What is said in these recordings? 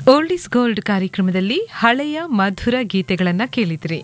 old is gold ಕಾರ್ಯಕ್ರಮದಲ್ಲಿ ಹಳೆಯ ಮಧುರ ಗೀತೆಗಳನ್ನ ಕೇಳಿದ್ರಿ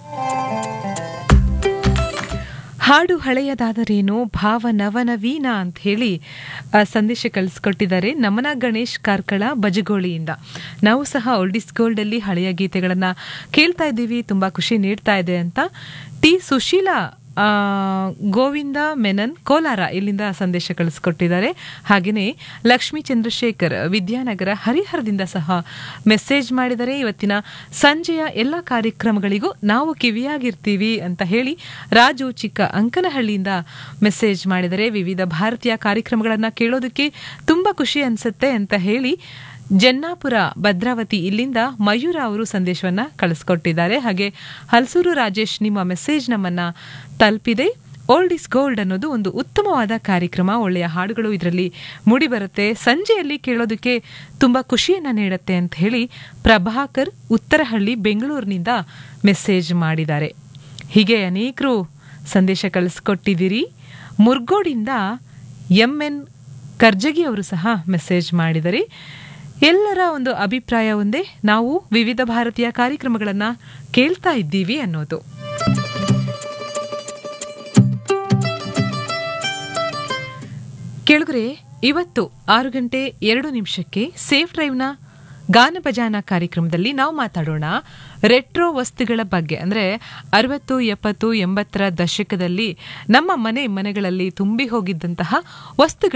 ಹಾಡು ಹಳೆಯದಾದರೇನು ಭಾವ ನವನವೀನ ಅಂತ ಹೇಳಿ ಆ, ಸಂದೇಶ ಕಳಿಸ್ಕೊಟ್ಟಿದ್ದಾರೆ ನಮನ ಗಣೇಶ್ ಕಾರ್ಕಳ ಬಜಗೋಳಿಯಿಂದ ನಾವು ಸಹ ಓಲ್ಡ್ ಇಸ್ ಗೋಲ್ಡ್ ಅಲ್ಲಿ ಹಳೆಯ ಗೀತೆಗಳನ್ನ ಕೇಳ್ತಾ ಇದ್ದೀವಿ ತುಂಬಾ ಖುಷಿ ನೀಡ್ತಾ ಇದೆ ಅಂತ ಟಿ ಸುಶೀಲಾ ಆ, ಗೋವಿಂದ ಮೆನನ್ ಕೋಲಾರ ಇಲ್ಲಿಂದ ಸಂದೇಶ ಕಳಿಸ್ಕೊಟ್ಟಿದ್ದಾರೆ ಹಾಗೆಯೇ ಲಕ್ಷ್ಮೀ ಚಂದ್ರಶೇಖರ್ ವಿದ್ಯಾನಗರ ಹರಿಹರದಿಂದ ಸಹ ಮೆಸೇಜ್ ಮಾಡಿದರೆ ಇವತ್ತಿನ ಸಂಜೆಯ ಎಲ್ಲ ಕಾರ್ಯಕ್ರಮಗಳಿಗೂ ನಾವು ಕಿವಿಯಾಗಿರ್ತೀವಿ ಅಂತ ಹೇಳಿ ರಾಜು ಚಿಕ್ಕ ಅಂಕನಹಳ್ಳಿಯಿಂದ ಮೆಸೇಜ್ ಮಾಡಿದರೆ ವಿವಿಧ ಭಾರತೀಯ ಕಾರ್ಯಕ್ರಮಗಳನ್ನು ಕೇಳೋದಕ್ಕೆ ತುಂಬಾ ಖುಷಿ ಅನ್ಸುತ್ತೆ ಅಂತ ಹೇಳಿ ಜನ್ನಾಪುರ ಭದ್ರಾವತಿ ಇಲ್ಲಿಂದ ಮಯೂರ ಅವರು ಸಂದೇಶವನ್ನ ಕಳಿಸ್ಕೊಟ್ಟಿದ್ದಾರೆ ಹಾಗೆ ಹಲಸೂರು ರಾಜೇಶ್ ನಿಮ್ಮ ಮೆಸೇಜ್ ನಮ್ಮನ್ನ ತಲುಪಿದೆ ಓಲ್ಡ್ ಇಸ್ ಗೋಲ್ಡ್ ಅನ್ನೋದು ಒಂದು ಉತ್ತಮವಾದ ಕಾರ್ಯಕ್ರಮ ಒಳ್ಳೆಯ ಹಾಡುಗಳು ಇದರಲ್ಲಿ ಮೂಡಿಬರುತ್ತೆ ಸಂಜೆಯಲ್ಲಿ ಕೇಳೋದಕ್ಕೆ ತುಂಬಾ ಖುಷಿಯನ್ನ ನೀಡುತ್ತೆ ಅಂತ ಹೇಳಿ ಪ್ರಭಾಕರ್ ಉತ್ತರಹಳ್ಳಿ ಬೆಂಗಳೂರಿನಿಂದ ಮೆಸೇಜ್ ಮಾಡಿದ್ದಾರೆ ಹೀಗೆ ಅನೇಕರು ಸಂದೇಶ ಕಳಿಸ್ಕೊಟ್ಟಿದ್ದೀರಿ ಮುರ್ಗೋಡಿಂದ ಎಂ ಎನ್ ಕರ್ಜಗಿ ಅವರು ಸಹ ಮೆಸೇಜ್ ಮಾಡಿದರೆ ಎಲ್ಲರ ಒಂದು ಅಭಿಪ್ರಾಯ ಒಂದೇ ನಾವು ವಿವಿಧ ಭಾರತೀಯ ಕಾರ್ಯಕ್ರಮಗಳನ್ನ ಕೇಳ್ತಾ ಇದ್ದೀವಿ ಅನ್ನೋದು ಕೇಳಿದ್ರೆ ಇವತ್ತು ಆರು ಗಂಟೆ ಎರಡು ನಿಮಿಷಕ್ಕೆ ಸೇಫ್ ಡ್ರೈವ್ನ ಗಾನ ಭಜಾನ ಕಾರ್ಯಕ್ರಮದಲ್ಲಿ ನಾವು ಮಾತಾಡೋಣ ರೆಟ್ರೋ ವಸ್ತುಗಳ ಬಗ್ಗೆ ಅಂದ್ರೆ ಅರವತ್ತು ಎಪ್ಪತ್ತು ಎಂಬತ್ತರ ದಶಕದಲ್ಲಿ ನಮ್ಮ ಮನೆ ಮನೆಗಳಲ್ಲಿ ತುಂಬಿ ಹೋಗಿದ್ದಂತಹ ವಸ್ತುಗಳ